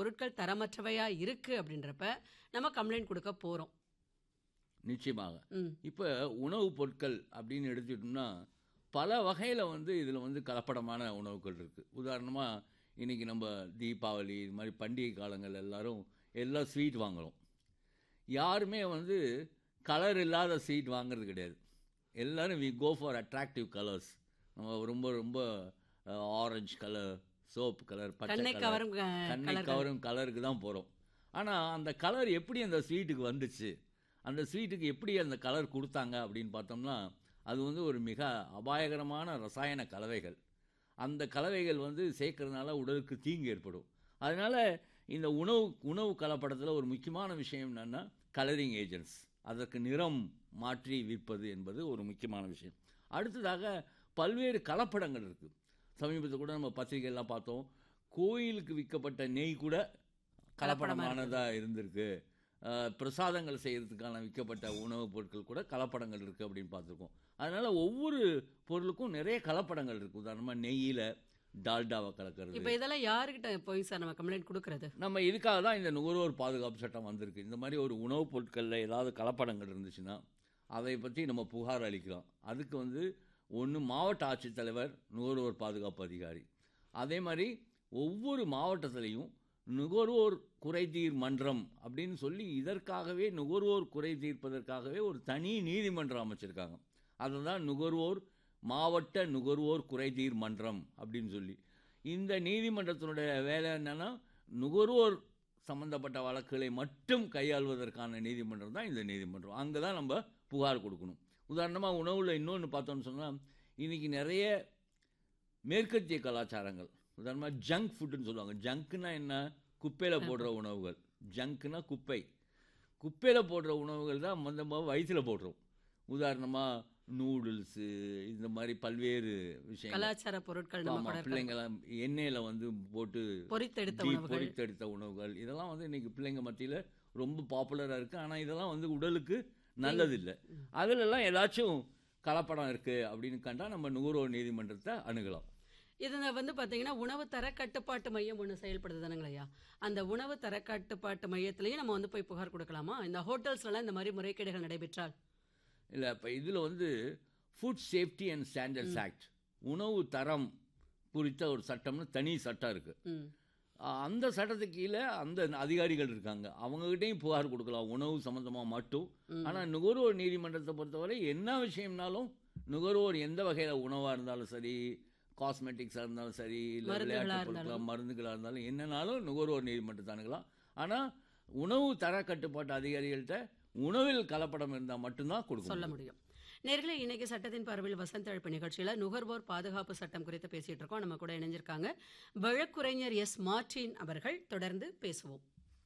பொருட்கள் தரமற்றவையா இருக்கு அப்படின்றப்ப நம்ம கம்ப்ளைண்ட் கொடுக்க போறோம் நிச்சயமாக ம் இப்போ உணவுப் பொருட்கள் அப்படின்னு எடுத்துக்கிட்டோம்னா பல வகையில் வந்து இதில் வந்து கலப்படமான உணவுகள் இருக்குது உதாரணமாக இன்றைக்கி நம்ம தீபாவளி இது மாதிரி பண்டிகை காலங்கள் எல்லாரும் எல்லாம் ஸ்வீட் வாங்குறோம் யாருமே வந்து கலர் இல்லாத ஸ்வீட் வாங்குறது கிடையாது எல்லாரும் we go for attractive colours நம்ம ரொம்ப ரொம்ப ஆரஞ்சு கலர் சோப் கலர் பச்சை கண்ணை கலர் கவரும் க- கண்ணை கலர்கள். கவரும் கலருக்கு தான் போகிறோம் ஆனால் அந்த கலர் எப்படி அந்த ஸ்வீட்டுக்கு வந்துச்சு அந்த ஸ்வீட்டுக்கு எப்படி அந்த கலர் கொடுத்தாங்க அப்படின்னு பார்த்தோம்னா அது வந்து ஒரு மிக அபாயகரமான ரசாயன கலவைகள் அந்த கலவைகள் வந்து சேர்க்கறதுனால உடலுக்கு தீங்கு ஏற்படும் அதனால் இந்த உணவு உணவு கலப்படத்தில் ஒரு முக்கியமான விஷயம் என்னென்னா கலரிங் ஏஜென்ட்ஸ் அதற்கு நிறம் மாற்றி விற்பது என்பது ஒரு முக்கியமான விஷயம் அடுத்ததாக பல்வேறு கலப்படங்கள் இருக்குது சமீபத்தில் கூட நம்ம பத்திரிகையெல்லாம் பார்த்தோம் கோயிலுக்கு விற்கப்பட்ட நெய் கூட கலப்படமானதாக இருந்திருக்கு அஹ், பிரசாதங்கள் செய்கிறதுக்கான விற்கப்பட்ட உணவுப் பொருட்கள் கூட கலப்படங்கள் இருக்குது அப்படின்னு பார்த்துருக்கோம் அதனால் ஒவ்வொரு பொருளுக்கும் நிறைய கலப்படங்கள் இருக்குது உதாரணமாக நெய்யில் டால்டாவை கலக்கிறது இப்ப இதெல்லாம் யாருக்கிட்ட போய் சார் நம்ம கம்ப்ளைண்ட் கொடுக்கறது நம்ம இதுக்காக தான் இந்த நுகர்வோர் பாதுகாப்பு சட்டம் வந்திருக்கு இந்த மாதிரி ஒரு உணவுப் பொருட்களில் ஏதாவது கலப்படங்கள் இருந்துச்சுன்னா அதை பற்றி நம்ம புகார் அளிக்கலாம் அதுக்கு வந்து ஒன்று மாவட்ட ஆட்சித்தலைவர் நுகர்வோர் பாதுகாப்பு அதிகாரி அதே மாதிரி ஒவ்வொரு மாவட்டத்திலையும் நுகர்வோர் குறைதீர் மன்றம் அப்படின்னு சொல்லி இதற்காகவே நுகர்வோர் குறை தீர்ப்பதற்காகவே ஒரு தனி நீதிமன்றம் அமைச்சிருக்காங்க அதை தான் நுகர்வோர் மாவட்ட நுகர்வோர் குறைதீர் மன்றம் அப்படின்னு சொல்லி இந்த நீதிமன்றத்தினுடைய வேலை என்னன்னா நுகர்வோர் சம்பந்தப்பட்ட வழக்குகளை மட்டும் கையாள்வதற்கான நீதிமன்றம் தான் இந்த நீதிமன்றம் அங்கே தான் நம்ம புகார் கொடுக்கணும் உதாரணமாக உணவில் இன்னொன்று பார்த்தோம்னு சொன்னால் இன்றைக்கி நிறைய மேற்கத்திய கலாச்சாரங்கள் உதாரணமாக ஜங்க் ஃபுட்டுன்னு சொல்லுவாங்க ஜங்க்னா என்ன குப்பையில் போடுற உணவுகள் ஜங்க்னா குப்பை குப்பையில் போடுற உணவுகள் தான் நம்ம வயிற்றில் போடுறோம் உதாரணமாக நூடுல்ஸு இந்த மாதிரி பல்வேறு விஷயங்கள் கலாச்சார பொருட்கள் நம்ம ஆமா, கூட இருக்க பிள்ளைங்களாம் எண்ணெயில் வந்து போட்டு பொரித்தெடுத்த deep உணவுகள் பொரித்தெடுத்த உணவுகள் இதெல்லாம் வந்து இன்னைக்கு பிள்ளைங்க மத்தியில் ரொம்ப பாப்புலராக இருக்குது ஆனால் இதெல்லாம் வந்து உடலுக்கு நல்லதில்லை அதிலெல்லாம் ஏதாச்சும் கலப்படம் இருக்குது அப்படின்னு கண்டா நம்ம நுகர்வோர் நீதிமன்றத்தை அணுகலாம் இது வந்து பாத்தீங்கன்னா உணவு தர கட்டுப்பாட்டு மையம் ஒன்று செயல்படுது தானுங்களையா அந்த உணவு தர கட்டுப்பாட்டு மையத்திலையும் நம்ம வந்து போய் புகார் கொடுக்கலாமா இந்த ஹோட்டல்ஸ்லாம் இந்த மாதிரி முறைகேடுகள் நடைபெற்றால் இல்லை இப்போ இதில் வந்து food safety and standards act உணவு தரம் குறித்த ஒரு சட்டம்னு தனி சட்டம் இருக்குது ம் அந்த சட்டத்துக்கு கீழே அந்த அதிகாரிகள் இருக்காங்க அவங்ககிட்டயும் புகார் கொடுக்கலாம் உணவு சம்மந்தமாக மட்டும் ஆனால் நுகர்வோர் நீதிமன்றத்தை பொறுத்தவரை என்ன விஷயம்னாலும் நுகர்வோர் எந்த வகையில் உணவாக இருந்தாலும் சரி காஸ்மெட்டிக்ஸாக இருந்தாலும் சரி இல்லை மருந்துகளா விளையாட்டு பொருட்களாக மருந்துகளாக இருந்தாலும் என்னனாலும் நுகர்வோர் நீதிமன்றத்தை அணுகலாம் ஆனால் உணவு தர கட்டுப்பாட்டு அதிகாரிகள்கிட்ட உணவில் கலப்படம் இருந்தால் மட்டும்தான் கொடுக்க சொல்ல முடியும் நேர்களே இன்னைக்கு சட்டத்தின் பார்வையில் வசந்த அழைப்பு நிகழ்ச்சியில நுகர்வோர் பாதுகாப்பு சட்டம் குறித்து பேசிட்டு இருக்கோம் நம்ம கூட இணைஞ்சிருக்காங்க வழக்குரைஞர் எஸ் மார்டின் அவர்கள் தொடர்ந்து பேசுவோம்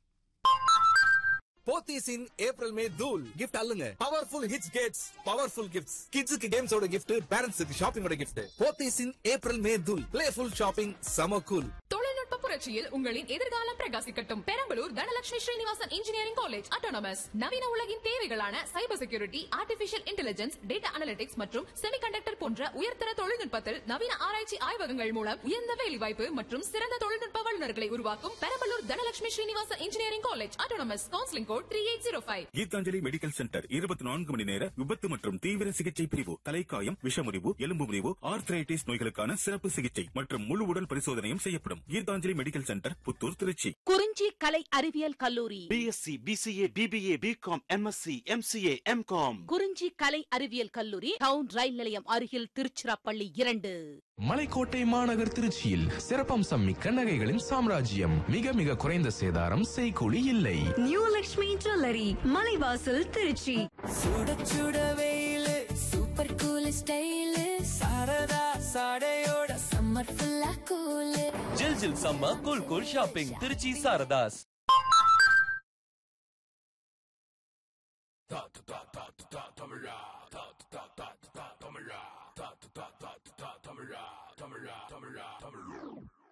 போத்தீஸ் இன் ஏப்ரல் மே தூல் கிஃப்ட் அல்லுங்க powerful hits gets powerful gifts கிட்ஸுக்கு கேம்ஸோட கிஃப்ட் பேரண்ட்ஸுக்கு ஷாப்பிங்கோட gift Pothys in April May தூல் பிளேஃபுல் ஷாப்பிங் சம கூல் தொழில்நுட்ப புரட்சியில் உங்களின் எதிர்காலம் பிரகாசிக்கட்டும் Perambalur Dhanalakshmi Srinivasan engineering college autonomous நவீன உலகின் தேவைகளான cyber security artificial intelligence data analytics மற்றும் செமிகண்டக்டர் போன்ற உயர்தர தொழில்நுட்பத்தில் நவீன ஆராய்ச்சி ஆய்வகங்கள் மூலம் உயர்ந்த வேலைவாய்ப்பு மற்றும் சிறந்த தொழில்நுட்ப வல்லுநர்களை உருவாக்கும் Perambalur Dhanalakshmi Srinivasan engineering college autonomous counselling code three eight zero five Geethanjali medical centre இருபத்தி நான்கு மணி நேர விபத்து மற்றும் தீவிர சிகிச்சை பிரிவு தலைக்காயம் விஷமுறிவு எலும்பு முறிவு ஆர்த்ரைட்டிஸ் நோய்களுக்கான சிறப்பு சிகிச்சை மற்றும் முழு உடல் பரிசோதனையும் செய்யப்படும் கீதாஞ்சலி மெடிக்கல் சென்டர் புத்தூர் திருச்சி குறிஞ்சி கலை அறிவியல் கல்லூரி BSc BCA BBA BCom MSc MCA MCom Kurinji கலை அறிவியல் கல்லூரி டவுன் ரயில் நிலையம் அருகில் திருச்சிராப்பள்ளி இரண்டு மலைக்கோட்டை மாநகர் திருச்சியில் சிறப்பம்சம் மிக்க நகைகளின் சாம்ராஜ்யம் மிக மிக குறைந்த சேதாரம் செய்கூலி இல்லை நியூ லக்ஷ்மி ஜுவல்லரி மலைவாசல் திருச்சி சுட சுட வெயிலு சூப்பர் கூல் ஸ்டைலு சாரதா சாடையோட சம்மர் ஃபுல்லா கூலு ஜில் ஜில் சம்ம cool cool shopping Trichy Saradhas தமிழா தமிழா தமிழா தமிழா தமிழா தமிழா தமிழா